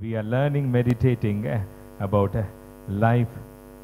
We are learning, meditating eh, about eh, life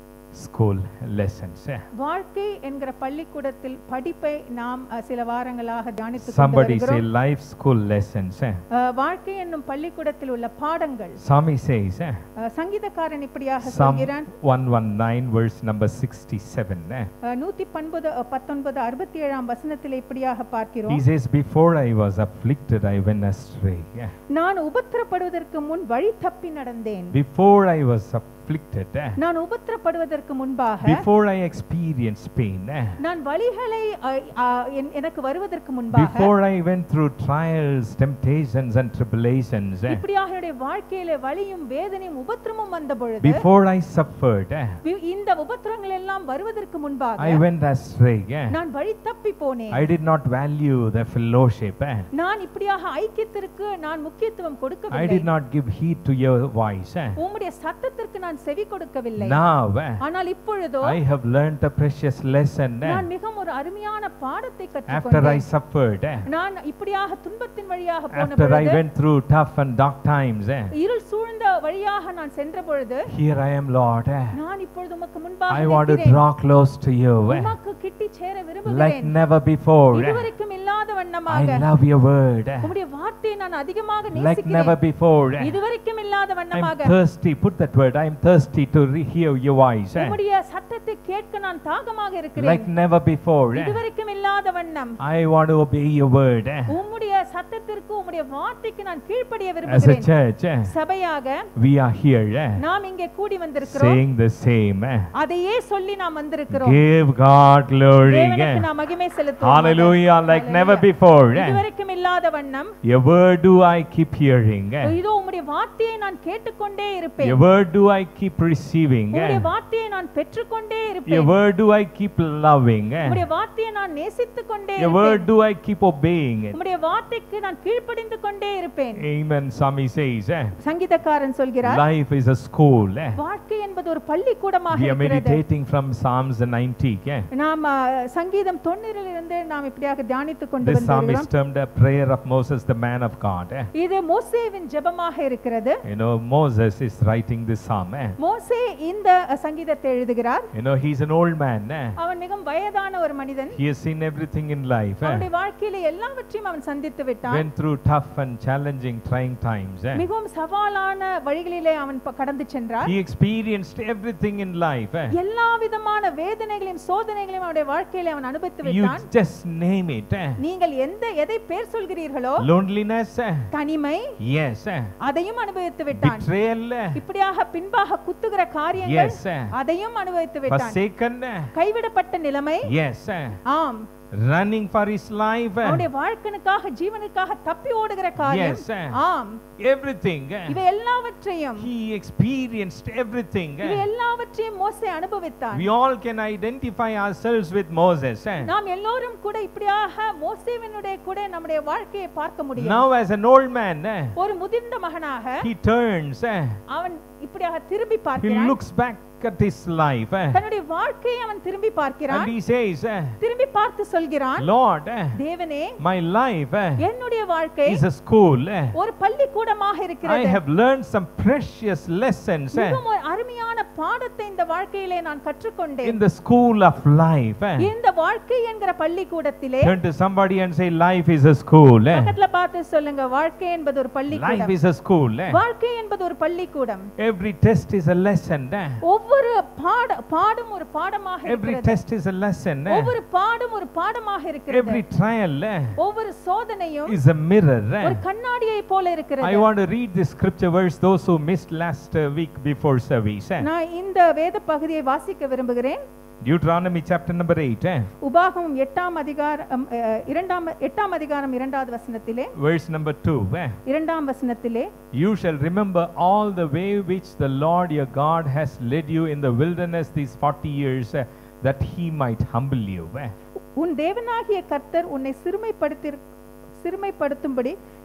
school lessons. eh. வாழ்க்கை என்கிற பள்ளிக்கூடத்தில் படிப்பை நாம் அஹ், சில வாரங்களாக தியானித்துக் கொண்டு Somebody say வருகிறோம் life school lessons. eh. அஹ், வாழ்க்கை என்னும் பள்ளிக்கூடத்தில் உள்ள பாடங்கள் Swami says, eh, அஹ், சங்கீதக்காரன் இப்படியாக Psalm சொல்கிறான் 119, verse number 67. eh. அஹ், நூத்தி பண்பது அஹ், பத்தொன்பது அறுபத்தி ஏழாம் வசனத்தில் இப்படியாக He பார்க்கிறோம் says, Before I was afflicted, I went astray. eh. நான் உபத்திரப்படுவதற்கு முன் வழி தப்பி நடந்தேன் Before I was afflicted, eh, நான் உபத்திரப்படுவதற்கு முன்பாக before I experienced pain, eh, நான் வழிகளை அஹ், அஹ், என்- எனக்கு வருவதற்கு முன்பாக before I went through trials, temptations, and tribulations, eh, இப்படியாக என்னுடைய வாழ்க்கையில வலியும் வேதனையும் உபத்திரமும் வந்த பொழுது before I suffered, eh, வி- இந்த உபத்திரங்கள் எல்லாம் வருவதற்கு முன்பாக I went astray. eh. நான் வழி தப்பி போனேன் I did not value the fellowship. eh. நான் இப்படியாக ஐக்கியத்திற்கு நான் முக்கியத்துவம் I கொடுக்கவில்லை did not give heed to your voice. eh. உம்முடைய சத்தத்திற்கு நான் செவி கொடுக்கவில்லை Now, eh, ஆனால் இப்பொழுதோ I have learned a precious lesson eh, நான் மிகவும் ஒரு அருமையான பாடத்தை after I கற்றுக்கொண்டேன் suffered. eh. நான் இப்படியாக துன்பத்தின் வழியாக போன After I பொழுது went through tough and dark times, eh, இருள் சூழ்ந்த வழியாக நான் சென்ற பொழுது here I am, Lord. eh. நான் இப்பொழுது உமக்கு முன்பாக I want to நிற்கிறேன். draw close to you eh, உமக்கு கிட்டி சேர like விரும்புகிறேன் never before. eh. இதுவரைக்கும் இல்லாத I வண்ணமாக love your word eh, உம்முடைய வார்த்தையை நான் அதிகமாக like never நேசிக்கிறேன் before. eh. இதுவரைக்கும் இல்லாத I'm வண்ணமாக thirsty. Put that word. I'm thirsty to re- hear your voice. eh, உம்முடைய சத்தத்தை கேட்க நான் தாகமாக Like இருக்கிறேன் never before. eh. இதுவரைக்கும் இல்லாத வண்ணம் I want to obey your word. eh. உம்முடைய சத்தத்திற்கு உம்முடைய வார்த்தைக்கு நான் கீழ்ப்படிய As a விரும்புகிறேன் church, eh, சபையாக we are here eh, நாம் இங்கே கூடி வந்திருக்கிறோம் saying the same. eh. அதையே சொல்லி நாம் வந்திருக்கிறோம் Give God glory. தேவனுக்கு eh. நாம் மகிமை செலுத்துவோம் Hallelujah, like never before. eh. இதுவரைக்கும் இல்லாத வண்ணம் Your word do I keep hearing. eh. இதோ உம்முடைய வார்த்தையை நான் கேட்டுக்கொண்டே இருப்பேன் Your word do I keep receiving. உம்முடைய eh. வார்த்தையை நான் பெற்றுக்கொண்டே Your இருப்பேன் word do I keep loving. eh. உம்முடைய வார்த்தையை நான் நேசித்துக் கொண்டே Your word இருப்பேன் do I keep obeying it. உம்முடைய வார்த்தைக்கு நான் கீழ்ப்படிந்து கொண்டே இருப்பேன் Amen. Swami says, eh, சங்கீதக்காரன் சொல்கிறார் life is a school. eh. வாழ்க்கை என்பது ஒரு பள்ளிக்கூடமாக We are இருக்கிறது meditating from Psalms 90. eh. நாம் ஆ, சங்கீதம் தொண்ணூறில் இருந்து நாம் இப்படியாக தியானித்துக் கொண்டு This psalm is வந்திருக்கிறோம் termed a prayer of Moses, the man of God. eh. இது மோசேவின் ஜெபமாக இருக்கிறது You know, Moses is writing this psalm. eh. மோசே இந்த சங்கீதத்தை எழுதுகிறார் You know, he's an old man. eh. அவன் மிகவும் வயதான ஒரு மனிதன் He has seen everything in life. eh. அவனுடைய வாழ்க்கையில எல்லாவற்றையும் அவன் சந்தித்து விட்டான் Went through tough and challenging, trying times. eh. மிகவும் சவாலான வழிகளிலே அவன் ப- கடந்து சென்றார் He experienced everything in life. eh. எல்லா விதமான வேதனைகளையும் சோதனைகளையும் அவனுடைய வாழ்க்கையில அவன் அனுபவித்து You விட்டான் just name it. eh. நீங்கள் எந்த எதை பேர் சொல்கிறீர்களோ Loneliness. eh. தனிமை Yes. eh. அதையும் அனுபவித்து விட்டான் Betrayal. eh. இப்படியாக பின்பாக குத்துகிற காரியங்கள் Yes. eh. அதையும் அனுபவித்து விட்டான் Forsaken. eh. கைவிடப்பட்ட நிலைமை Yes. eh. ஆம் Running for his life. eh. அவனுடைய வாழ்க்கனுக்காக ஜீவனுக்காக தப்பி ஓடுகிற காரியம் Yes. eh. ஆம் Everything. eh. இவை எல்லாவற்றையும் He experienced everything. eh. இவை எல்லாவற்றையும் மோசே அனுபவித்தான் We all can identify ourselves with Moses. eh. நாம் எல்லோரும் கூட இப்படியாக மோசேவினுடைய கூட நம்முடைய வாழ்க்கையை பார்க்க முடியும் Now, as an old man, eh, ஒரு முதிர்ந்த மகனாக he turns. eh, அவன் இப்படியாக திரும்பி He பார்க்கிறான் looks back at his life. eh, தன்னுடைய வாழ்க்கையை அவன் திரும்பி பார்க்கிறான் And he says, eh, திரும்பி பார்த்து சொல்கிறான் Lord, eh, தேவனே my life eh, என்னுடைய வாழ்க்கை is a school. eh. ஒரு பள்ளிக்கூடமாக I இருக்கிறது have learned some precious lessons eh, மிகவும் ஒரு அருமையான பாடத்தை இந்த வாழ்க்கையிலே நான் in கற்றுக்கொண்டேன் the school of life. eh. இந்த வாழ்க்கை என்கிற பள்ளிக்கூடத்திலே Turn to somebody and say, Life is a school. eh. பக்கத்துல பார்த்து சொல்லுங்க வாழ்க்கை என்பது ஒரு Life பள்ளிக்கூடம் is a school. eh. வாழ்க்கை என்பது ஒரு பள்ளிக்கூடம் Every test is a lesson. eh. ஒவ்வொரு பாட பாடும் ஒரு பாடமாக Every இருக்கிறது test is a lesson. eh. ஒவ்வொரு பாடும் ஒரு பாடமாக இருக்கிறது Every trial eh, ஒவ்வொரு சோதனையும் is a mirror. eh. ஒரு கண்ணாடியை போல I இருக்கிறது want to read this scripture verse, those who missed last uh, week before service. eh. நான் இந்த வேத பகுதியை வாசிக்க விரும்புகிறேன் Deuteronomy chapter number 8, eh, உபாகமம் எட்டாம் அதிகாரம் அஹ், இரண்டாம் எட்டாம் அதிகாரம் இரண்டாவது வசனத்திலே verse number 2. eh. இரண்டாம் வசனத்திலே You shall remember all the way which the Lord your God has led you in the wilderness these 40 years, eh, that he might humble you. eh. உன் தேவனாகிய கர்த்தர் உன்னை சிறுமைப்படுத்தி சிறுமைப்படுத்தும்படி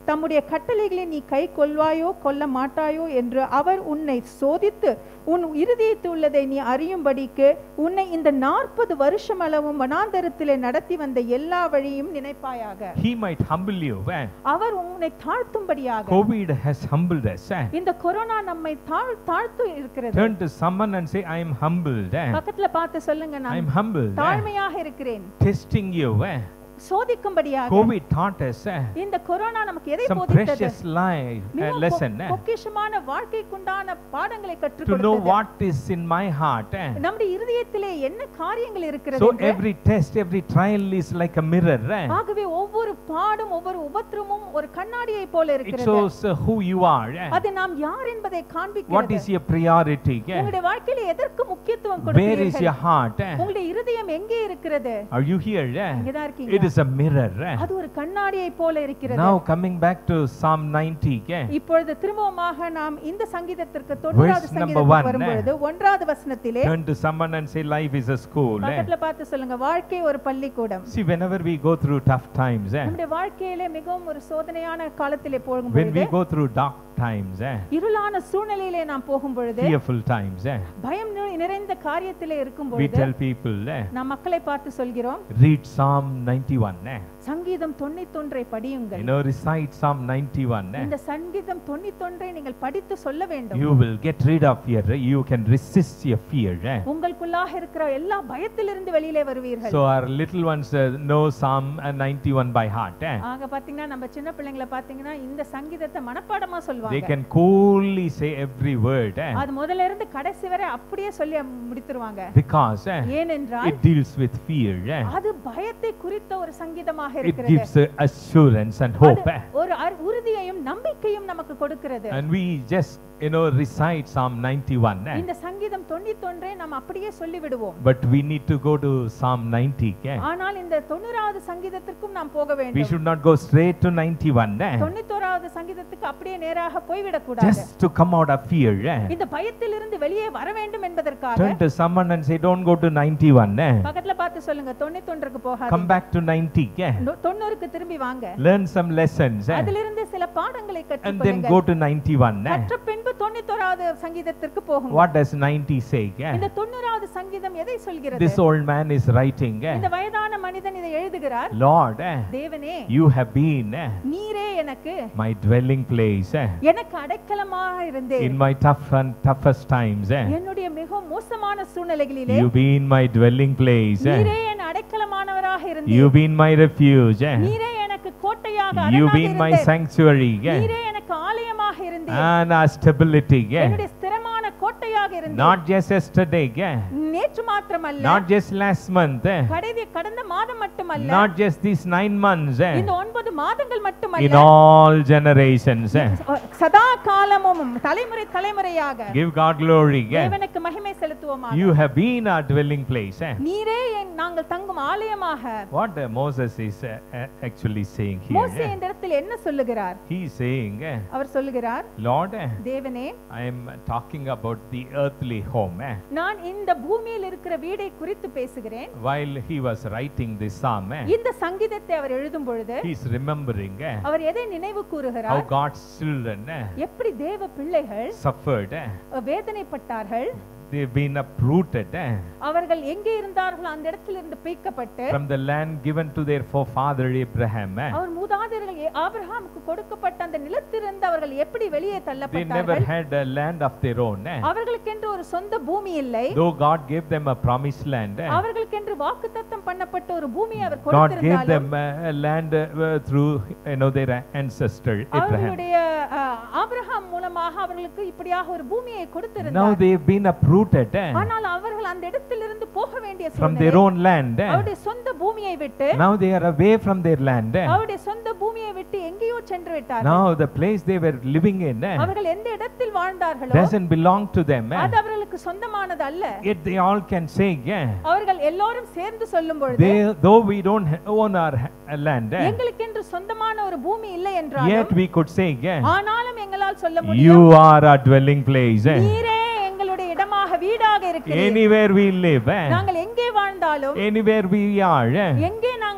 தம்முடைய கட்டளைகளை நீ கை கொள்வாயோ கொல்ல மாட்டாயோ என்று அவர் உன்னை சோதித்து உன் இருதயத்தில் உள்ளதை நீ அறியும்படிக்கு உன்னை இந்த நாற்பது வருஷம் அளவும் வனாந்தரத்திலே நடத்தி வந்த எல்லா வழியும் நினைப்பாயாக He might humble you. eh? அவர் உன்னை தாழ்த்தும்படியாக COVID has humbled us. eh? இந்த கொரோனா நம்மை தாழ் தாழ்த்து இருக்கிறது Turn to someone and say, I am humbled. eh? பக்கத்துல பார்த்து சொல்லுங்க I நான் am humbled. eh? தாழ்மையாக இருக்கிறேன் Testing you. eh? சோதிக்கும்படியாக COVID taught us eh? இந்த கொரோனா நமக்கு எதை some போதித்தது precious life uh, மிகவும் lesson. பொ- eh? பொக்கிஷமான வாழ்க்கைக்குண்டான பாடங்களை கற்றுக் To know கொடுத்தது what is in my heart. eh? நம்முடைய இருதயத்திலே என்ன காரியங்கள் இருக்கிறது So என்று. every test, every trial is like a mirror. eh? ஆகவே ஒவ்வொரு பாடும் ஒவ்வொரு உபத்திரமும் ஒரு கண்ணாடியை போல It இருக்கிறது shows uh, who you are. eh? அது நாம் யார் என்பதை What காண்பிக்கிறது is your priority? eh? உங்களுடைய வாழ்க்கையில எதற்கு முக்கியத்துவம் Where is கொடுக்கிறீர்கள் your heart? eh? உங்களுடைய இருதயம் எங்கே இருக்கிறது Are you here? eh? இங்கதான் It இருக்கீங்க is a mirror. eh? அது ஒரு கண்ணாடியை போல இருக்கிறது Now coming back to Psalm 90. eh? இப்பொழுது திரும்பவுமாக நாம் இந்த சங்கீதத்திற்கு தொண்ணூறாவது Verse number சங்கீதத்துக்கு one, வரும்பொழுது ஒன்றாவது வசனத்திலே Turn to someone and say, Life is a school. eh? பக்கத்துல பார்த்து சொல்லுங்க வாழ்க்கை ஒரு பள்ளிக்கூடம் See, whenever we go through tough times, eh? நம்முடைய வாழ்க்கையிலே மிகவும் ஒரு சோதனையான காலத்திலே when போகும்பொழுது we go through dark times, eh? இருளான சூழ்நிலையிலே நாம் போகும் பொழுது fearful times, eh? பயம் நி- நிறைந்த காரியத்திலே இருக்கும் we பொழுது tell people, eh? நாம் மக்களை பார்த்து சொல்கிறோம் read Psalm 91. Eh? சங்கீதம் தொண்ணூத்தொன்றை You படியுங்கள் know, recite Psalm 91. Eh? இந்த சங்கீதம் தொண்ணூத்தொன்றை நீங்கள் படித்து சொல்ல வேண்டும் You will get rid of fear. eh? You can resist your fear. Eh? உங்களுக்குள்ளாக இருக்கிற எல்லா பயத்திலிருந்து வெளியிலே வருவீர்கள் So our little ones uh, know Psalm uh, 91 by heart. Eh? ஆக பாத்தீங்கன்னா நம்ம சின்ன பிள்ளைங்களை பாத்தீங்கன்னா இந்த சங்கீதத்தை மனப்பாடமா They சொல்லுவாங்க can coolly say every word. Eh? அது முதல்ல இருந்து கடைசி வரை அப்படியே சொல்லி முடித்துருவாங்க Because eh, ஏனென்றால் it deals with fear. Eh? அது பயத்தை குறித்த ஒரு சங்கீதமாக It இருக்கிறது gives uh, assurance and hope. அது Eh? ஒரு அர்- உறுதியையும் நம்பிக்கையும் நமக்கு கொடுக்கிறது And we just, you know, recite Psalm 91. Eh? இந்த சங்கீதம் தொண்ணூத்தொன்றை நாம் அப்படியே சொல்லி விடுவோம் But we need to go to Psalm 90. eh? ஆனால் இந்த தொண்ணூறாவது சங்கீதத்திற்கும் நாம் போக We வேண்டும் should not go straight to 91. eh? தொண்ணூத்தோராவது சங்கீதத்துக்கு அப்படியே நேராக போய்விடக் கூடாது Just to come out of fear. eh? இந்த பயத்திலிருந்து வெளியே வர வேண்டும் என்பதற்காக Turn to someone and say, don't go to 91. eh? பக்கத்துல பார்த்து சொல்லுங்க தொண்ணூத்தொன்றுக்கு Come போகாது back to 90. eh? தொண்ணூறுக்கு திரும்பி வாங்க Learn some lessons. eh? அதிலிருந்து சில பாடங்களை And then கற்றுக்கொள்ளுங்கள் go to 91. eh? கற்ற பின்பு தொண்ணூத்தோராவது சங்கீதத்திற்கு போகும் What does 90 say? eh? இந்த தொண்ணூறாவது சங்கீதம் எதை சொல்கிறது This old man is writing, eh? இந்த வயதான மனிதன் இதை எழுதுகிறார் Lord, eh, தேவனே you have been eh, நீரே எனக்கு my dwelling place eh, எனக்கு அடைக்கலமாக இருந்தேன் in my tough and toughest times. eh. என்னுடைய மிகவும் மோசமான சூழ்நிலைகளிலே You've been my dwelling place. eh. நீரே என் அடைக்கலமானவராக இருந்தீர் You've been my refuge. eh. நீரே எனக்கு கோட்டையாக You've அரணாக been my இருந்தீர். sanctuary. eh. நீரே எனக்கு ஆலயமாக இருந்தீர் And our stability. eh. என்னுடைய ஸ்திரமான கோட்டையாக இருந்தீர் Not just yesterday. eh. நேற்று மாத்திரமல்ல Not just last month. eh. கடைசி கடந்த மாதம் மட்டுமல்ல Not just these nine months. eh. இந்த ஒன்பது மாதங்கள் In மட்டுமல்ல all generations. eh. சதா காலமும் தலைமுறை தலைமுறையாக Give God glory. eh. தேவனுக்கு மகிமை செலுத்துவோமாக You have been our dwelling place. eh. நீரே என் நாங்கள் தங்கும் ஆலயமாக What uh, Moses is uh, uh, actually saying here. மோசே eh? இந்த இடத்தில் என்ன சொல்லுகிறார் He is saying, eh, அவர் சொல்லுகிறார் Lord, eh, தேவனே I am talking about the earthly home. eh. நான் இந்த பூமியில் இருக்கிற வீடை குறித்து பேசுகிறேன் While he was writing this psalm, eh, இந்த சங்கீதத்தை அவர் எழுதும் பொழுது he is remembering eh, அவர் எதை நினைவு how கூறுகிறார் God's children eh, எப்படி தேவ பிள்ளைகள் suffered. eh. வேதனைப்பட்டார்கள் They've been uprooted eh, அவர்கள் எங்கே இருந்தார்களோ அந்த இடத்திலிருந்து பிரிக்கப்பட்டு from the land given to their forefather Abraham. eh. அவர் மூதாதையர்கள் ஏ- ஆபிரகாமுக்கு கொடுக்கப்பட்ட அந்த நிலத்திலிருந்து அவர்கள் எப்படி வெளியே They never தள்ளப்பட்டார்கள் had a land of their own. eh. அவர்களுக்கென்று ஒரு சொந்த பூமி இல்லை Though God gave them a promised land, eh, அவர்களுக்கென்று வாக்குத்தத்தம் பண்ணப்பட்ட ஒரு பூமியை அவர் God gave கொடுத்திருந்தாலும் them uh, a land uh, through you know their ancestor Abraham. அவர்களுடைய அஹ், ஆபிரகாம் மூலமாக அவர்களுக்கு இப்படியாக ஒரு பூமியை Now கொடுத்திருந்தார் they've been uprooted eh, ஆனால் அவர்கள் அந்த இடத்திலிருந்து போக வேண்டிய from their சூழ்நிலை own land. eh. அவருடைய சொந்த பூமியை விட்டு Now they are away from their land. eh. அவருடைய சொந்த பூமியை விட்டு எங்கேயோ சென்று விட்டார்கள் Now the place they were living in eh, அவர்கள் எந்த இடத்தில் வாழ்ந்தார்களோ doesn't belong to them. eh. அது அவர்களுக்கு சொந்தமானது அல்ல Yet they all can say, yeah, அவர்கள் எல்லோரும் சேர்ந்து சொல்லும் பொழுது they, though we don't ha- own our ha- land, eh, எங்களுக்கென்று சொந்தமான ஒரு பூமி இல்லை yet என்றாலும் we could say, yeah, ஆனாலும் எங்களால் சொல்ல you முடியும் are our dwelling place. eh. நீரே எங்களுடைய இடமாக வீடாக இருக்கிறீர் Anywhere we live, eh, நாங்கள் எங்கே வாழ்ந்தாலும் anywhere we are, eh, எங்கே நாங்கள்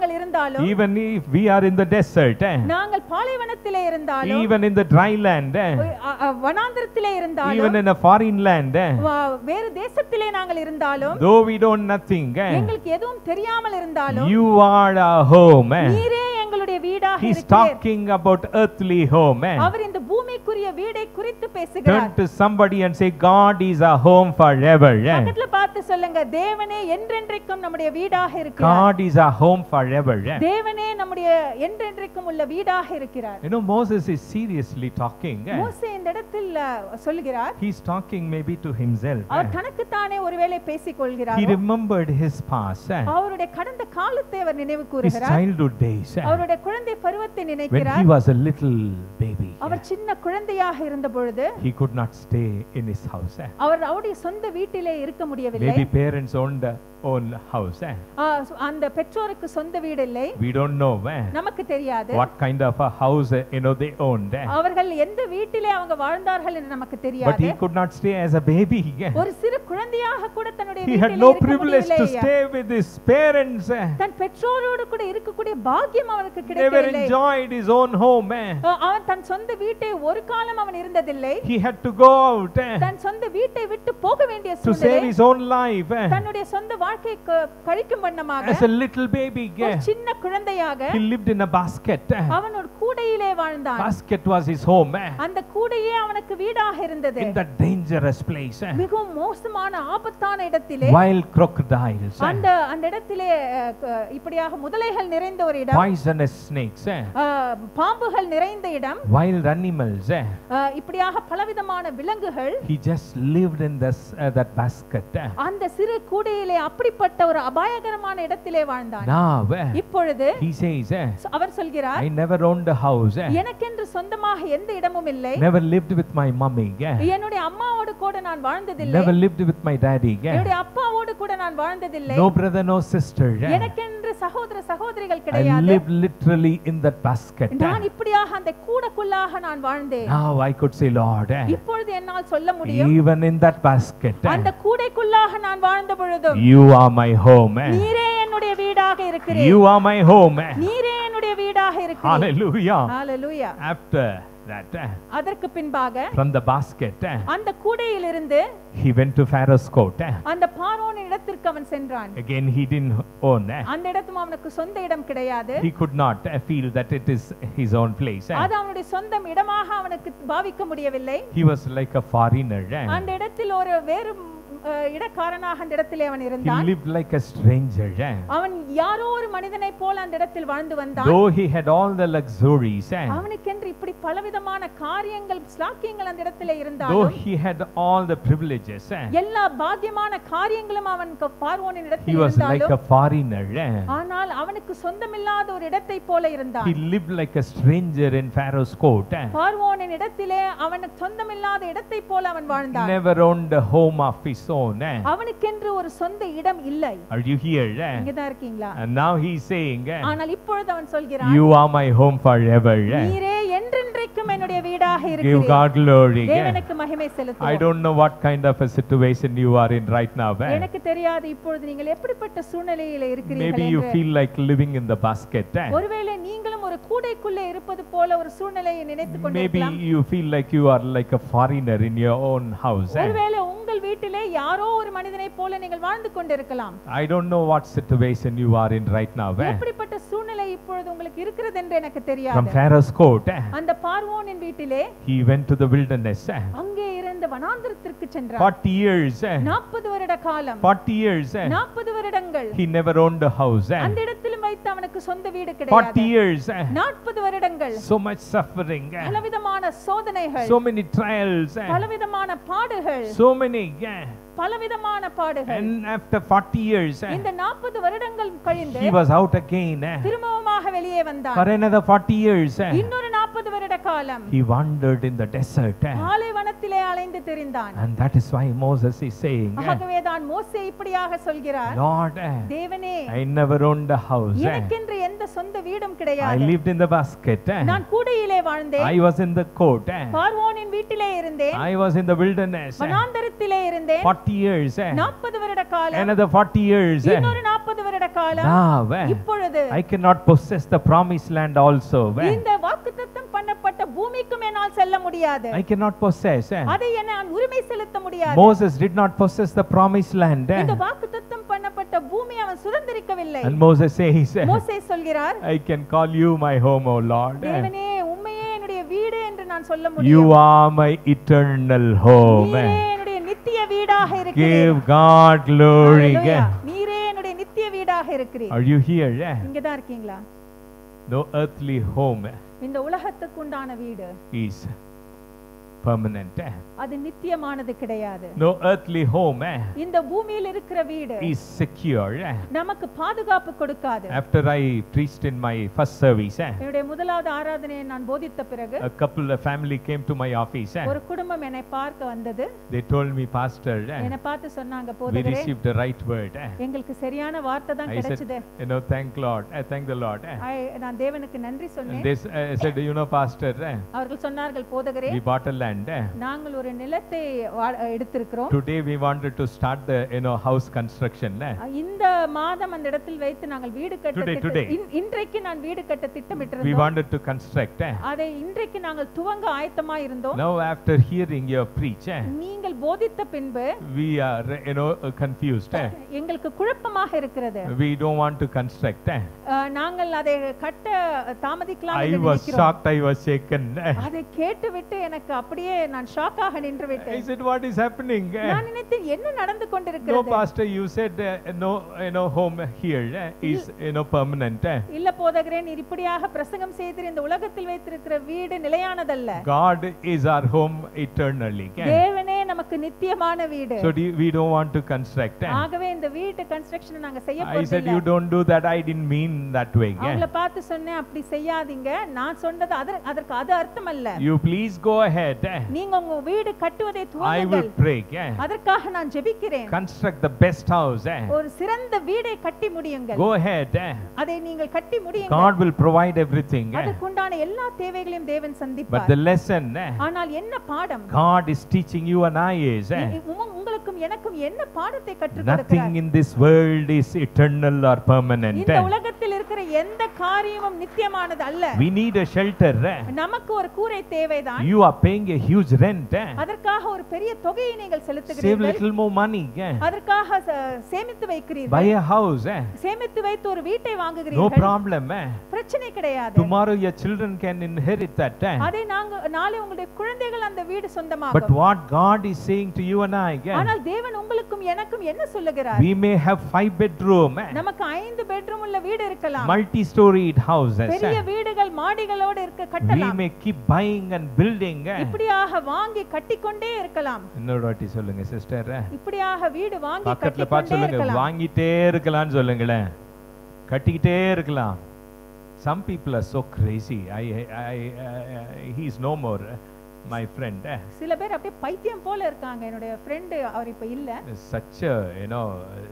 நாங்கள் இருந்தாலும் even if we are in the desert, eh, நாங்கள் பாலைவனத்திலே இருந்தாலும் even in the dry land, eh, அ- அ- வனாந்திரத்திலே இருந்தாலும் even in a foreign land, eh, வ- வேறு தேசத்திலே நாங்கள் இருந்தாலும் though we don't nothing, eh, எங்களுக்கு எதுவும் தெரியாமல் இருந்தாலும் you are our home. eh. நீரே எங்களுடைய வீடாக He's இருக்கிறீர் talking about earthly home. eh. அவர் இந்த பூமிக்குரிய வீடை குறித்து பேசுகிறார் Turn to somebody and say, God is our home forever. eh. பக்கத்துல பார்த்து சொல்லுங்க தேவனே என்றென்றைக்கும் நம்முடைய வீடாக இருக்கிறார் God is our home forever. eh. தேவனே நம்முடைய என்றென்றைக்கும் உள்ள வீடாக இருக்கிறார் You know, Moses is seriously talking. eh. மோசே இந்த இடத்தில் அஹ், சொல்லுகிறார் He's talking maybe to himself. Our eh. தனக்குத்தானே ஒருவேளை பேசிக் He கொள்கிறார் remembered his past, eh, அவருடைய கடந்த காலத்தை அவர் நினைவு his கூறுகிறார் childhood days, eh, அவருடைய குழந்தை பருவத்தை when he நினைக்கிறார் was a little baby. அவர் சின்ன குழந்தையாக இருந்த பொழுது He could not stay in his house. eh. அவர் அவருடைய சொந்த வீட்டிலே இருக்க முடியவில்லை Maybe parents owned their own house. eh. ஆ, சு- அந்த பெற்றோருக்கு சொந்த வீடு இல்லை We don't know eh, நமக்கு தெரியாது what kind of a house eh, you know they owned. eh. அவர்கள் எந்த வீட்டிலே அவங்க வாழ்ந்தார்கள் என்று நமக்கு But தெரியாது he could not stay as a baby. eh. ஒரு சிறு குழந்தையாக கூட தன்னுடைய He had வீட்டிலே no இருக்க privilege to முடியவில்லை. stay with his parents. eh. தன் பெற்றோரோடு கூட இருக்கக்கூடிய பாக்கியம் அவனுக்கு Never கிடைக்கவில்லை enjoyed his own home. eh. அ- அவன் தன் சொந்த வீட்டை ஒரு காலம் அவன் இருந்ததில்லை He had to go out eh, தன் சொந்த வீட்டை விட்டு போக வேண்டிய to save சூழ்நிலை his own life. eh. தன்னுடைய சொந்த வாழ்க்கை க- கழிக்கும் வண்ணமாக As a little baby, ஒரு eh, சின்ன குழந்தையாக he lived in a basket. eh. அவன் ஒரு கூடையிலே வாழ்ந்தான் Basket was his home. eh. அந்த கூடையே அவனுக்கு வீடாக இருந்தது In that dangerous place. eh. மிகவும் மோசமான ஆபத்தான இடத்திலே Wild crocodiles. eh. அந்த அந்த இடத்திலே அஹ், க- இப்படியாக முதலைகள் நிறைந்த ஒரு இடம் Poisonous snakes. eh. அஹ், பாம்புகள் நிறைந்த இடம் Wild animals. eh. அஹ், இப்படியாக பலவிதமான விலங்குகள் He just lived in this, uh, that basket. eh. அந்த சிறு கூடையிலே அப்படிப்பட்ட ஒரு அபாயகரமான இடத்திலே வாழ்ந்தான் Now, eh, இப்பொழுது he says, eh, சொ- அவர் சொல்கிறார் I never owned a house. eh. எனக்கென்று சொந்தமாக எந்த இடமும் இல்லை Never lived with my mummy. eh. என்னுடைய அம்மாவோடு கூட நான் வாழ்ந்ததில்லை Never lived with my daddy. eh. என்னுடைய அப்பாவோடு கூட நான் வாழ்ந்ததில்லை No brother, no sister. eh. எனக்கென்று சகோதர சகோதரிகள் I கிடையாது lived literally in that basket. eh. நான் இப்படியாக அந்த கூடக்குள்ளாக நான் வாழ்ந்தேன் Now I could say, Lord, eh, இப்பொழுது என்னால் சொல்ல முடியும் even in that basket, eh, அந்த கூடைக்குள்ளாக நான் வாழ்ந்த பொழுதும் you are my home. eh. நீரே என்னுடைய வீடாக இருக்கிறீர் You are my home. eh. நீரே என்னுடைய வீடாக இருக்கிறீர் Hallelujah. Hallelujah After that, eh, அதற்கு பின்பாக from the basket, eh, அந்த கூடையிலிருந்து he went to Pharaoh's court. eh. அந்த பார்வோன் இடத்திற்கு அவன் சென்றான் Again, he didn't own. eh. அந்த இடத்தும் அவனுக்கு சொந்த இடம் கிடையாது He could not eh, feel that it is his own place. eh. அது அவனுடைய சொந்தம் இடமாக அவனுக்கு பாவிக்க முடியவில்லை He was like a foreigner. eh. அந்த இடத்தில் ஒரு வேறு அஹ், இடக்காரனாக அந்த இடத்திலே அவன் He இருந்தான் lived like a stranger. eh. அவன் யாரோ ஒரு மனிதனை போல அந்த இடத்தில் வாழ்ந்து வந்தான் Though he had all the luxuries, eh, அவனுக்கென்று இப்படி பலவிதமான காரியங்கள் ஸ்லாக்கியங்கள் அந்த இடத்திலே though இருந்தாலும் he had all the privileges, eh, எல்லா பாக்கியமான காரியங்களும் அவனுக்கு பார்வோனின் he இடத்தில் was like இருந்தாலும் a foreigner. eh. ஆனால் அவனுக்கு சொந்தமில்லாத ஒரு இடத்தை போல இருந்தான் He lived like a stranger in Pharaoh's court. eh. பார்வோனின் இடத்திலே அவனுக்கு சொந்தமில்லாத இடத்தை போல அவன் வாழ்ந்தான் Never owned a home of his own. eh. அவனுக்கென்று ஒரு சொந்த இடம் இல்லை Are you here? eh? இங்கதான் இருக்கீங்களா And now he's saying, eh, ஆனால் இப்பொழுது அவன் சொல்கிறான் You are my home forever. eh. நீரே என்றென்றைக்கும் என்னுடைய வீடாக Give இருக்கிறீர் God glory. eh. தேவனுக்கு மகிமை I செலுத்துவோம் don't know what kind of a situation you are in right now. eh. எனக்கு தெரியாது இப்பொழுது நீங்கள் எப்படிப்பட்ட சூழ்நிலையில இருக்கிறீர்கள் Maybe you என்று feel like living in the basket. eh. ஒருவேளை நீங்களும் ஒரு கூடைக்குள்ளே இருப்பது போல ஒரு சூழ்நிலையை நினைத்துக் Maybe கொண்டிருக்கலாம் you feel like you are like a foreigner in your own house. eh. ஒருவேளை உங்கள் வீட்டிலே யாரோ ஒரு மனிதனை போல நீங்கள் வாழ்ந்து கொண்டிருக்கலாம் I don't know what situation you are in right now. eh. எப்படிப்பட்ட சூழ்நிலை இப்பொழுது உங்களுக்கு இருக்கிறது என்று எனக்கு From தெரியாது Pharaoh's court, eh, அந்த பார்வோனின் வீட்டிலே he went to the wilderness. eh. அங்கே இருந்த வனாந்திரத்திற்கு சென்றார் 40 years. eh. நாற்பது வருட காலம் 40 years. eh. நாற்பது வருடங்கள் He never owned a house. eh. அந்த இடத்திலும் வைத்து அவனுக்கு சொந்த வீடு 40 கிடையாது years. eh. நாற்பது வருடங்கள் So much suffering. eh. பலவிதமான சோதனைகள் So many trials. eh. பலவிதமான பாடுகள் So many. eh. பலவிதமான பாடுகள் And after 40 years, eh, இந்த நாற்பது வருடங்கள் கழிந்து he was out again. eh. திரும்பவுமாக வெளியே For வந்தார் another 40 years, eh, இன்னொரு நாற்பது வருட காலம் he wandered in the desert. eh. பாலைவனத்திலே அலைந்து திரிந்தான் And that is why Moses is saying, eh, ஆகவே தான் மோசே இப்படியாக சொல்கிறார் Lord, eh, தேவனே I never owned a house. eh. எனக்கென்று எந்த சொந்த வீடும் I கிடையாது lived in the basket. eh. நான் கூடையிலே வாழ்ந்தேன் I was in the court. eh. பார்வோனின் வீட்டிலே இருந்தேன் I was in the wilderness. eh. வனாந்தரத்திலே எகிப்திலே இருந்தேன் 40 years. eh? நாற்பது வருட காலம் Another 40 years. eh? இன்னொரு நாற்பது வருட காலம் Now, eh, இப்பொழுது I cannot possess the promised land also. eh? இந்த வாக்குத்தத்தம் பண்ணப்பட்ட பூமிக்கும் என்னால் செல்ல முடியாது I cannot possess. eh? அதை நான் உரிமை செலுத்த முடியாது Moses did not possess the promised land. eh? இந்த வாக்குத்தத்தம் பண்ணப்பட்ட பூமி அவன் சுதந்திரிக்கவில்லை And Moses says, eh, மோசே சொல்கிறார் I can call you my home, O Lord. eh? தேவனே உண்மையே என்னுடைய வீடு என்று நான் சொல்ல You முடியும் are my eternal home. நீரே eh? என்னுடைய நித்திய வீடாக இருக்கிறீர் Give God glory. Hallelujah. eh? நீரே என்னுடைய நித்திய வீடாக இருக்கிறீர் Are you here? eh? இங்கதான் இருக்கீங்களா No earthly home eh, இந்த உலகத்துக்கு உண்டான வீடு is permanent. eh? அது நித்தியமானது கிடையாது No earthly home eh, இந்த பூமியில் இருக்கிற வீடு is secure. eh? நமக்கு பாதுகாப்பு கொடுக்காது After I preached in my first service, eh, என்னுடைய முதலாவது ஆராதனையை நான் போதித்த பிறகு a couple of family came to my office. eh. ஒரு குடும்பம் என்னை பார்க்க வந்தது They told me, Pastor, eh, என்னை பார்த்து சொன்னாங்க we போதுகிறேன் received the right word. eh. எங்களுக்கு சரியான வார்த்தை தான் I said, கிடைச்சது you know, thank Lord. I thank the Lord. eh. I- நான் தேவனுக்கு நன்றி And சொன்னேன் they s- I said, you know, Pastor, eh, அவர்கள் சொன்னார்கள் போதகரே we bought a land. eh. நாங்கள் ஒரு நிலத்தை வா- எடுத்திருக்கிறோம் Today we wanted to start the, you know, house construction. eh. இந்த மாதம் அந்த இடத்தில் வைத்து நாங்கள் வீடு கட்ட Today, திட்ட- today. இன்- இன்றைக்கு நான் வீடு கட்ட We திட்டமிட்டிருந்தோம் wanted to construct. eh. அதை இன்றைக்கு நாங்கள் துவங்க ஆயத்தமா இருந்தோம் Now after hearing your preach, eh, நீங்கள் போதித்த பின்பு we are, you know, uh, confused. eh. எங்களுக்கு குழப்பமாக இருக்கிறது We don't want to construct. eh. அஹ், நாங்கள் அதை கட்ட தாமதிக்கலாம் I என்று was நினைக்கிறோம். shocked. I was shaken. eh. அதை கேட்டுவிட்டு எனக்கு அப்படியே நான் ஷாக்காக நின்று I விட்டேன் said, what is happening? eh? நான் நினைத்தேன் என்ன நடந்து No, கொண்டிருக்கிறது Pastor, you said uh, no, you know, home here eh, is, you know, permanent. eh. இல்ல போதகிறேன் நீர் இப்படியாக பிரசங்கம் செய்து இந்த உலகத்தில் வைத்திருக்கிற வீடு நிலையானதல்ல God is our home eternally. eh. தேவனே நமக்கு நித்தியமான வீடு So do you- we don't want to construct. eh. ஆகவே இந்த வீட்டு கன்ஸ்ட்ரக்ஷன் நாங்க செய்ய I said, போறதில்ல you don't do that. I didn't mean that way. eh. அவங்கள பார்த்து சொன்னேன் அப்படி செய்யாதீங்க நான் சொன்னது அதர்- அதற்கு அது அர்த்தம் அல்ல You please go ahead. eh. நீங்க உங்க வீடு கட்டுவதை I துவங்குங்கள் will pray. eh. அதற்காக நான் ஜெபிக்கிறேன் Construct the best house. eh. ஒரு சிறந்த வீடை கட்டி முடியுங்கள் Go ahead. eh. அதை நீங்கள் கட்டி முடியுங்கள் God will provide everything. eh. அதற்குண்டான எல்லா தேவைகளையும் தேவன் But சந்திப்பார் the lesson eh, ஆனால் என்ன பாடம் God is teaching you and I is eh, உ- உங்க- உங்களுக்கும் எனக்கும் என்ன பாடத்தை கற்றுக் nothing கொடுக்கிறார் in this world is eternal or permanent. இந்த eh. உலகத்தில் இருக்கிற எந்த காரியமும் நித்தியமானது அல்ல We need a shelter. eh. நமக்கு ஒரு கூரை தேவைதான் You are paying a huge rent. eh. அதற்காக ஒரு பெரிய தொகையை நீங்கள் Save செலுத்துகிறீர்கள் little more money. eh. அதற்காக ச- சேமித்து வைக்கிறீர்கள் Buy a house. eh. சேமித்து வைத்து ஒரு வீட்டை No வாங்குகிறீர்கள் problem. eh. பிரச்சனை கிடையாது Tomorrow your children can inherit that. eh. அதை நாங்க நாளை உங்களுடைய குழந்தைகள் அந்த வீடு But சொந்தமாகும் what God is saying to you and I, eh, ஆனால் தேவன் உங்களுக்கும் எனக்கும் என்ன சொல்லுகிறார் we may have five bedroom, eh, நமக்கு ஐந்து பெட்ரூம் உள்ள வீடு இருக்கலாம் multi-storied houses. பெரிய eh. வீடுகள் மாடிகளோடு இருக்க We கட்டலாம் may keep buying and building. eh. இப்படியாக வாங்கி கட்டிக்கொண்டே இருக்கலாம் இன்னொரு வாட்டி சொல்லுங்க சிஸ்டர் இப்படியாக வீடு வாங்கி பக்கத்துல பார்த்து கட்டிக்கொண்டே சொல்லுங்க இருக்கலாம் வாங்கிட்டே இருக்கலாம்னு சொல்லுங்களேன் கட்டிக்கிட்டே இருக்கலாம் some people are so crazy i i, I uh, he's no more uh, my friend eh. சில பேர் அப்படியே பைத்தியம் போல இருக்காங்க என்னுடைய ஃப்ரெண்டு அவர் இப்ப இல்ல such a you know uh,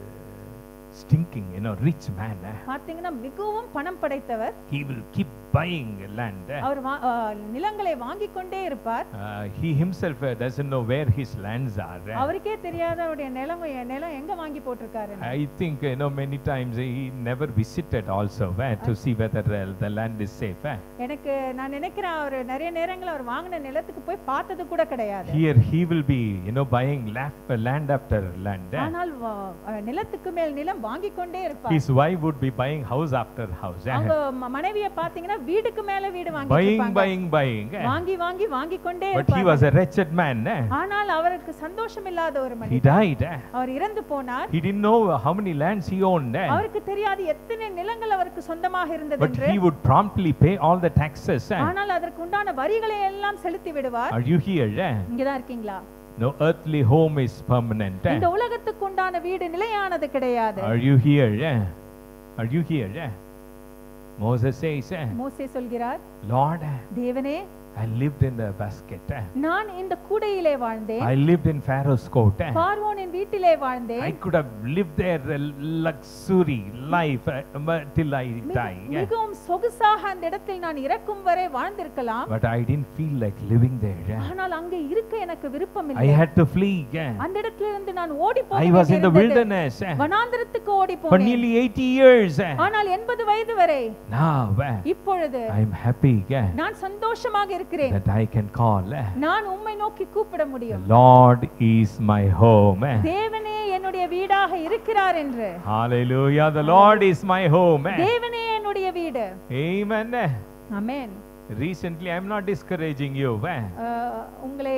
stinking you know rich man eh. பாத்தீங்கன்னா மிகவும் பணம் படைத்தவர் he will keep buying land eh. அவர் வா- ஆ, நிலங்களை வாங்கி கொண்டே இருப்பார் Uh, he himself uh, doesn't know where his lands are eh. அவருக்கே தெரியாத அவருடைய நிலம் நிலம் எங்க வாங்கி போட்டிருக்காரு I think you know many times he never visited also eh, to see whether uh, the land is safe eh. எனக்கு நான் நினைக்கிறேன் அவர் நிறைய நேரங்கள் அவர் வாங்கின நிலத்துக்கு போய் பார்த்தது கூட கிடையாது Here he will be, you know, buying lap, land after land. eh. ஆனால் வா- ஆ, நிலத்துக்கு மேல் நிலம் வாங்கி கொண்டே இருப்பார் His wife would be buying house after house. eh. அவங்க ம- மனைவிய பாத்தீங்கன்னா வீடுக்கு மேல வீடு வாங்கி Buying, இருப்பாங்க. buying, buying. eh. வாங்கி வாங்கி வாங்கி கொண்டே But he இருப்பார் was a wretched man. eh. ஆனால் அவருக்கு சந்தோஷம் இல்லாத ஒரு He மனிதர் died. eh. அவர் இறந்து போனார் He didn't know how many lands he owned. eh. அவருக்கு தெரியாது எத்தனை நிலங்கள் அவருக்கு சொந்தமாக இருந்தது But என்று he would promptly pay all the taxes. eh. ஆனால் அதற்கு உண்டான வரிகளை எல்லாம் செலுத்தி விடுவார் Are you here? eh? இங்கதான் இருக்கீங்களா No earthly home is permanent. eh. இந்த உலகத்துக்கு உண்டான வீடு நிலையானது கிடையாது Are you here? eh? Are you here? eh? Moses says, eh, மோசே சொல்கிறார் Lord, eh, தேவனே I lived in a basket. eh. நான் இந்த கூடையிலே வாழ்ந்தேன் I lived in Pharaoh's court. eh. பார்வோனின் வீட்டிலே வாழ்ந்தேன் I could have lived there a luxury life uh, but till I மிக- die. eh. மிகவும் சொகுசாக அந்த இடத்தில் நான் இறக்கும் வரை வாழ்ந்திருக்கலாம் But I didn't feel like living there. eh. ஆனால் அங்கே இருக்க எனக்கு விருப்பம் I இல்லை had to flee. eh. அந்த இடத்துல இருந்து நான் ஓடி போக I was in the வேண்டியிருந்தது. wilderness eh, வனாந்திரத்துக்கு ஓடி for போனேன் nearly 80 years. eh. ஆனால் எண்பது வயது வரை Now eh, இப்பொழுது I'm happy eh, நான் சந்தோஷமாக இருக்கிறேன் that I can call. eh. நான் உம்மை நோக்கி கூப்பிட The முடியும் Lord is my home. eh. தேவனே என்னுடைய வீடாக இருக்கிறார் என்று Hallelujah. The Lord is my home. eh. தேவனே என்னுடைய வீடு Amen. eh. Amen Recently, I'm not discouraging you. eh. அஹ், உங்களை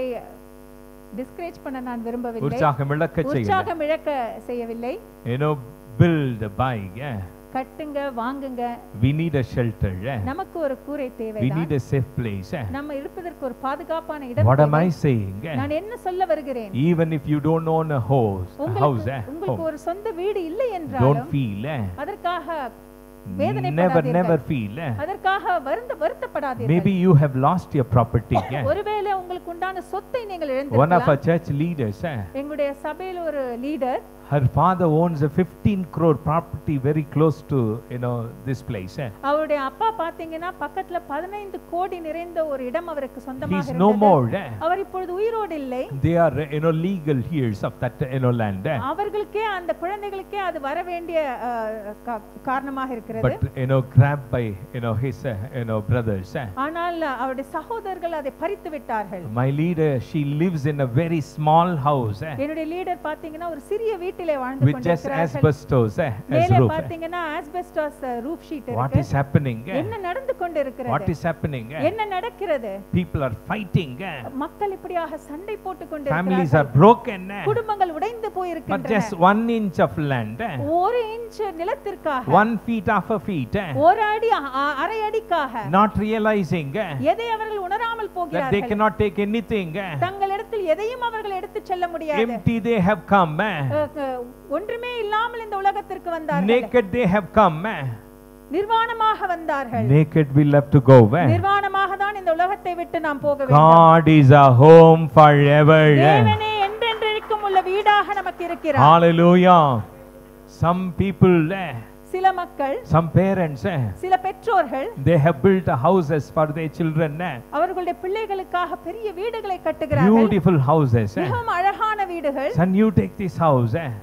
டிஸ்கரேஜ் பண்ண நான் விரும்பவில்லை உற்சாகம் இழக்க செய்யல உற்சாகம் இழக்க செய்யவில்லை you know build buy yeah. கட்டுங்க வாங்குங்க we need a shelter yeah. நமக்கு ஒரு கூரை we தேவைதான் need a safe place yeah. நம்ம இருப்பதற்கு ஒரு பாதுகாப்பான இடம் what am தேவை. i saying yeah? நான் என்ன சொல்ல வருகிறேன் even if you don't own a house a house உங்களுக்கு eh? உங்களுக்கு home, ஒரு சொந்த வீடு இல்லை don't என்றாலும் feel eh? அதற்காக never வேதனைப்படாதீர்கள். never feel eh? அதற்காக வருந்த வருத்தப்படாதீர்கள் maybe you have lost your property yeah? ஒருவேளை உங்களுக்கு உண்டான சொத்தை நீங்கள் one of இழந்திருக்கலாம் our church leaders eh? எங்களுடைய சபையில் ஒரு leader her father owns a 15 crore property very close to you know this place eh? அவருடைய அப்பா பாத்தீங்கன்னா பக்கத்துல பதினைந்து கோடி நிறைந்த ஒரு இடம் அவருக்கு சொந்தமாக he's no இருந்தது more eh? அவர் இப்பொழுது உயிரோடு இல்லை they are you know legal heirs of that you know land eh? அவர்களுக்கே அந்த குழந்தைகளுக்கே அது வர வேண்டிய அஹ், கா- காரணமாக இருக்கிறது but you know grabbed by you know his uh, you know brothers eh? ஆனால் அவருடைய சகோதரர்கள் அதை பறித்து விட்டார்கள் my leader she lives in a very small house eh? என்னுடைய லீடர் பாத்தீங்கன்னா ஒரு சிறிய வீட்டிலே வாழ்ந்து with just கொண்டிருக்கிறார்கள் asbestos eh? as மேலே roof eh? பாத்தீங்கன்னா ஆஸ்பெஸ்டாஸ் ரூஃப் ஷீட் what இருக்கு is happening eh? என்ன நடந்து கொண்டு what இருக்கிறது is happening eh? என்ன நடக்கிறது people are fighting eh? மக்கள் இப்படியாக சண்டை போட்டு கொண்டு families are broken eh? குடும்பங்கள் உடைந்து but போயிருக்கின்றன just one inch of land eh? ஒரு இன்ச் நிலத்திற்காக one feet off a feet eh? ஒரு அடி அ- அ- அரை அடிக்காக not realizing eh? எதை அவர்கள் உணராமல் that they போகிறார்கள் cannot take anything eh? தங்களிடத்தில் எதையும் அவர்கள் எடுத்து செல்ல முடியாது empty they have come eh? அஹ், அஹ், ஒன்றுமே இல்லாமல் இந்த உலகத்திற்கு வந்தார்கள் naked they have come eh? நிர்வாணமாக வந்தார்கள் naked we love to go eh? நிர்வாணமாக தான் இந்த உலகத்தை விட்டு நாம் போக வேண்டும் God is a home forever. eh? தேவனே என்றென்றைக்கும் உள்ள வீடாக நமக்கு இருக்கிறார் Hallelujah. Some people, eh, சில மக்கள் some parents, eh, சில பெற்றோர்கள் they have built houses for their children. eh? அவர்களுடைய பிள்ளைகளுக்காக பெரிய வீடுகளை கட்டுகிறார்கள் Beautiful houses. eh? மிகவும் அழகான வீடுகள் Son, you take this house. eh?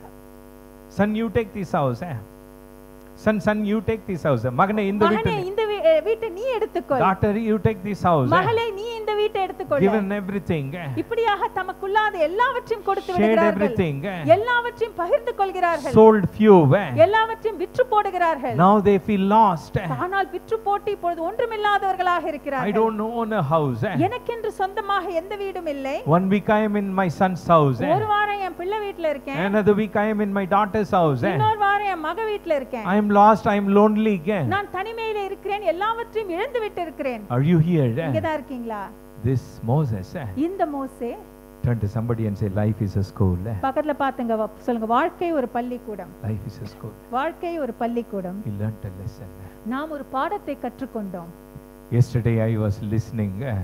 Son, you take this house. eh? Son, son, you take this house. eh? மகனே இந்த மகனே வீட்டை இந்த வீ- அஹ் வீட்டை நீ எடுத்துக்கொள் daughter, you take this house. eh? மகளே நீ இந்த வீட்டை எடுத்துக்கொள் Given everything. eh? இப்படியாக தமக்குள்ளாத எல்லாவற்றையும் கொடுத்து Shared விடுகிறார்கள் everything. eh? எல்லாவற்றையும் பகிர்ந்து கொள்கிறார்கள் Sold few. eh? எல்லாவற்றையும் விற்று போடுகிறார்கள் Now they feel lost. eh? ஆனால் விற்று போட்டு இப்பொழுது ஒன்றுமில்லாதவர்களாக I இருக்கிறார்கள் don't own a house. eh? எனக்கென்று சொந்தமாக எந்த வீடும் இல்லை One week I am in my son's house. eh? ஒரு வாரம் என் பிள்ளை வீட்டுல இருக்கேன் Another week I am in my daughter's house. eh? இன்னொரு வாரம் என் மக வீட்டுல இருக்கேன் I am lost. I am lonely again. நான் தனிமையில இருக்கிறேன் எல்லாவற்றையும் இழந்து விட்டு இருக்கிறேன் Are you here? eh? இங்கதான் இருக்கீங்களா This Moses. eh? இந்த மோசே Turn to somebody and say, Life is a school. eh? பக்கத்துல பாத்துங்க வ- சொல்லுங்க வாழ்க்கை ஒரு பள்ளிக்கூடம் Life is a school. வாழ்க்கை ஒரு பள்ளிக்கூடம் He learnt a lesson. eh? நாம் ஒரு பாடத்தை கற்றுக்கொண்டோம் Yesterday I was listening eh,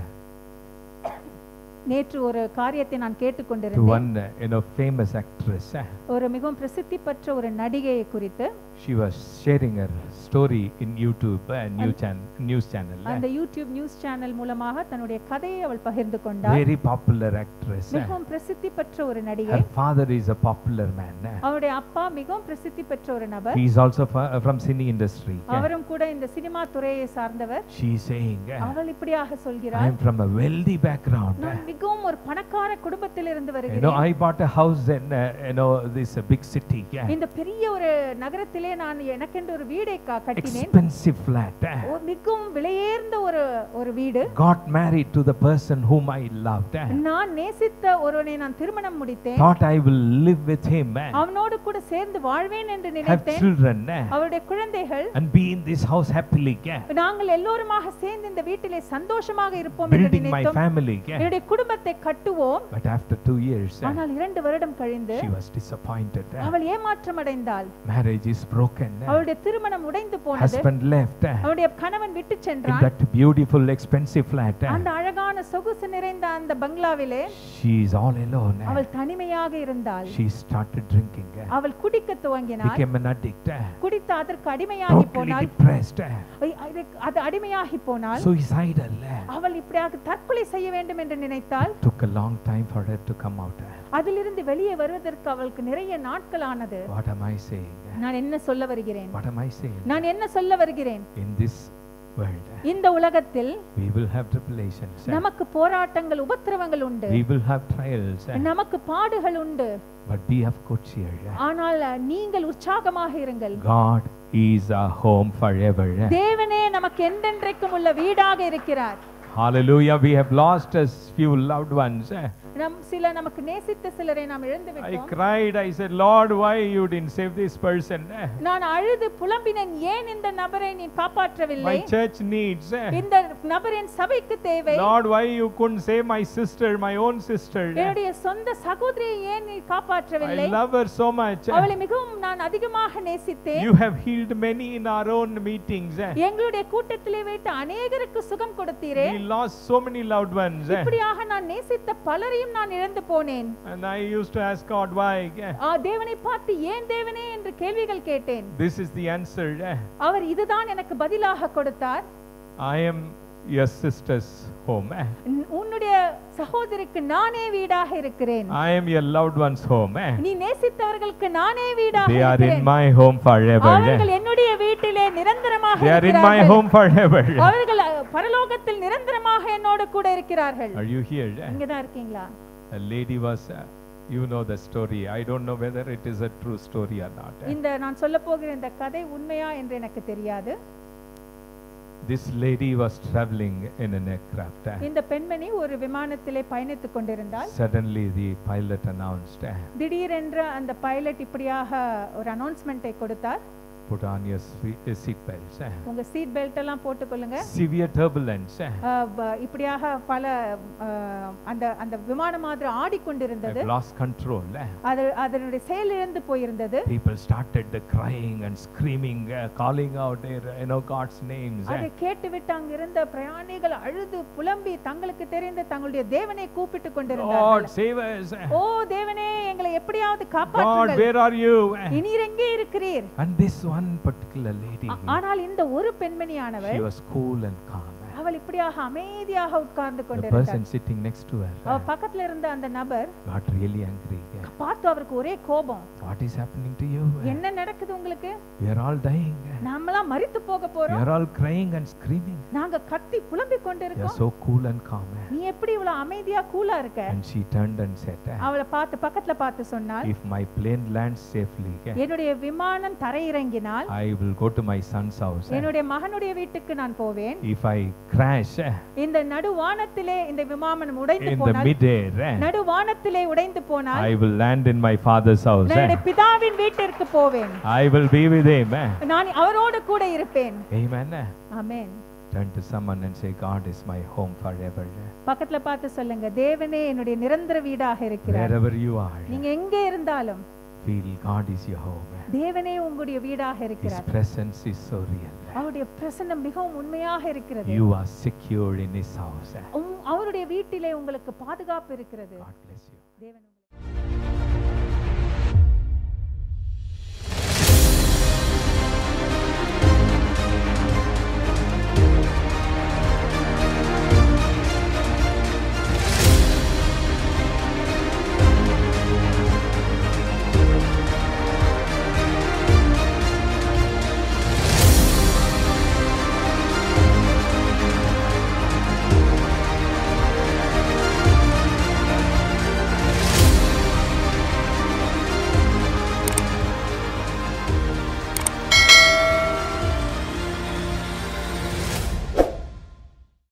நேற்று ஒரு காரியத்தை நான் to கேட்டுக்கொண்டிருந்தேன் one uh, you know famous actress. eh? ஒரு மிகவும் பிரசித்தி பெற்ற ஒரு நடிகையை குறித்து She was sharing her story in YouTube uh, new chan news channel. eh? அந்த யூடியூப் நியூஸ் சேனல் மூலமாக தன்னுடைய கதையை அவள் பகிர்ந்து கொண்டாள் Very popular actress. eh? மிகவும் பிரசித்தி பெற்ற ஒரு நடிகை Her father is a popular man. eh? அவருடைய அப்பா மிகவும் பிரசித்தி பெற்ற ஒரு நபர் He is also fa- from cine industry. eh? அவரும் கூட இந்த சினிமா துறையை சார்ந்தவர் She is saying, eh, அவள் இப்படியாக I சொல்கிறார் am from a wealthy background. eh? நான் மிகவும் ஒரு பணக்கார குடும்பத்தில் இருந்து You know, வருகிறேன் I bought a house in uh, you know this uh, big city. Yeah? இந்த பெரிய ஒரு நகரத்திலே நான் எனக்கென்று ஒரு வீடை க- கட்டினேன் Expensive flat. eh? ஒரு மிகவும் விலையேர்ந்த ஒரு ஒரு வீடு Got married to the person whom I loved. eh? நான் நேசித்த ஒருவனை நான் திருமணம் முடித்தேன் Thought I will live with him. eh? அவனோடு கூட சேர்ந்து வாழ்வேன் என்று Have நினைத்தேன் children. eh? அவருடைய குழந்தைகள் And be in this house happily. yeah? நாங்கள் எல்லோருமாக சேர்ந்து இந்த வீட்டிலே சந்தோஷமாக இருப்போம் என்று Building my நினைத்தோம் family. yeah? என்னுடைய குடும்பத்தை கட்டுவோம் But after two years, uh, ஆனால் இரண்டு வருடம் கழிந்து she was disappointed. uh, அவள் ஏமாற்றம் அடைந்தாள் Marriage is broken. uh, அவளுடைய திருமணம் உடைந்து போனது Husband left uh, அவளுடைய கணவன் விட்டு in சென்றான் that beautiful, expensive flat. uh, அந்த அழகான சொகுசு நிறைந்த அந்த பங்களாவிலே She is all alone. uh, அவள் தனிமையாக இருந்தாள் She started drinking. uh, அவள் குடிக்க துவங்கினாள் Became an addict. uh, குடித்து அதற்கு அடிமையாகி Totally போனாள் depressed. uh, ஐ- அதுக்கு- அது அடிமையாகி போனாள் Suicidal. uh, அவள் இப்படியாக தற்கொலை செய்ய வேண்டும் என்று நினைத்தாள் Took a long time for her to come out. uh. அதிலிருந்து வெளியே வருவதற்கு அவளுக்கு நிறைய நாட்கள் ஆனது What am I saying? uh? நான் என்ன சொல்ல வருகிறேன் What am I saying? நான் என்ன சொல்ல வருகிறேன் In this world, uh, இந்த உலகத்தில் we will have tribulations. uh, நமக்கு போராட்டங்கள் உபத்திரவங்கள் உண்டு We will have trials. uh, நமக்கு பாடுகள் உண்டு But be of good cheer. uh. ஆனால் அஹ், நீங்கள் உற்சாகமாக இருங்கள் God is our home forever. uh. தேவனே நமக்கு என்றென்றைக்கும் உள்ள வீடாக இருக்கிறார் Hallelujah. We have lost a few loved ones. uh. நம் சில நமக்கு நேசித்த சிலரை நாம் இழந்து I விட்டோம் cried. I said, Lord, why you didn't save this person? uh? நான் அழுது புலம்பினேன் ஏன் இந்த நபரை நீ காப்பாற்றவில்லை My church needs. uh. இந்த நபரின் சபைக்கு தேவை Lord, why you couldn't save my sister, my own sister? uh? என்னுடைய சொந்த சகோதரியை ஏன் நீ I காப்பாற்றவில்லை love her so much. uh. அவளை மிகவும் நான் அதிகமாக நேசித்தேன் You have healed many in our own meetings. uh. எங்களுடைய கூட்டத்திலே வைத்து அநேகருக்கு சுகம் கொடுத்தீரே We lost so many loved ones. uh. இப்படியாக நான் நேசித்த பலரையும் நான் இழந்து போனேன் And I used to ask God, why? uh, ஆ, தேவனை பார்த்து ஏன் தேவனே என்று கேள்விகள் கேட்டேன் This is the answer. uh. அவர் இதுதான் எனக்கு பதிலாக கொடுத்தார் I am your sister's home. uh. உன்- உன்னுடைய சகோதரிக்கு நானே வீடாக இருக்கிறேன் I am your loved one's home. uh. நீ நேசித்தவர்களுக்கு நானே வீடாக They are in இருக்கிறேன் my home forever. uh. அவர்கள் என்னுடைய வீட்டிலே நிரந்தரமாக They are in my இருக்கிறார்கள். home forever. அவர்கள் அ, பரலோகத்தில் நிரந்தரமாக என்னோடு கூட இருக்கிறார்கள் Are you here? uh? இங்கதான் இருக்கீங்களா A lady was, uh, you know the story. I don't know whether it is a true story or not. uh. இந்த நான் சொல்ல போகிற இந்த கதை உண்மையா என்று எனக்கு தெரியாது This lady was traveling in an aircraft. uh. இந்த பெண்மணி ஒரு விமானத்திலே பயணித்துக் கொண்டிருந்தால் Suddenly the pilot announced, uh, திடீரென்று அந்த பைலட் இப்படியாக ஒரு அனௌன்ஸ்மெண்ட்டை கொடுத்தார் put on your swe- uh, seat belts. uh. உங்க சீட் பெல்ட் எல்லாம் போட்டுக்கொள்ளுங்க Severe turbulence. uh. அஹ், ப- இப்படியாக பல அஹ், அந்த அந்த விமானம் மாதிரி ஆடிக்கொண்டிருந்தது I've lost control. uh. அது அதனுடைய செயலிழந்து போயிருந்தது People started uh, crying and screaming, uh, calling out their, you know, God's names. uh. அதை கேட்டுவிட்டு அங்க இருந்த பிரயாணிகள் அழுது புலம்பி தங்களுக்கு தெரிந்த தங்களுடைய தேவனை கூப்பிட்டு God, கொண்டிருந்தார்கள் save us. uh. ஓ தேவனே எங்களை எப்படியாவது God, காப்பாற்றுங்கள் where are you? uh. நீர் எங்கே இருக்கிறீர் And this one particular lady, ஆ- ஆனால் இந்த ஒரு பெண்மணியானவள் she was cool and calm. அவள் இப்படியாக அமைதியாக உட்கார்ந்து The கொண்டிருந்தாள் person sitting next to her அவ uh, பக்கத்துல இருந்த அந்த நபர் got really angry. uh. பார்த்து அவருக்கு ஒரே கோபம் What is happening to you? uh? என்ன நடக்குது உங்களுக்கு We are all dying. uh. நாமெல்லாம் மரித்து போக We போறோம் are all crying and screaming. நாங்க கத்தி புலம்பிக் You are கொண்டிருக்கோம் so cool and calm. uh. நீ எப்படி இவ்வளவு அமைதியா கூலா இருக்க And she turned and said, uh, அவளை பார்த்து பக்கத்துல பார்த்து சொன்னாள் If my plane lands safely, uh, என்னுடைய விமானம் தரையிறங்கினால் I will go to my son's house. uh. என்னுடைய மகனுடைய வீட்டுக்கு நான் போவேன் If I crash uh, இந்த நடுவானத்திலே இந்த விமானம் உடைந்து in the போனால் midair, uh, நடுவானத்திலே உடைந்து போனால் I will land in my father's house. நான் uh. என்னுடைய பிதாவின் வீட்டிற்கு போவேன் I will be with him. uh. நான் அவரோடு கூட இருப்பேன் Amen. uh. Amen Turn to someone and say, God is my home forever. uh. பக்கத்துல பார்த்து சொல்லுங்க தேவனே என்னுடைய நிரந்தர வீடாக இருக்கிறார் Wherever you are, uh, நீங்க எங்கே இருந்தாலும் feel God is your home. uh. தேவனே உங்களுடைய வீடாக His இருக்கிறார் presence is so real. uh. அவருடைய பிரசன்னம் மிகவும் உண்மையாக இருக்கிறது You are secure in his house. uh. உம்- அவருடைய வீட்டிலே உங்களுக்கு பாதுகாப்பு இருக்கிறது God bless you. தேவன்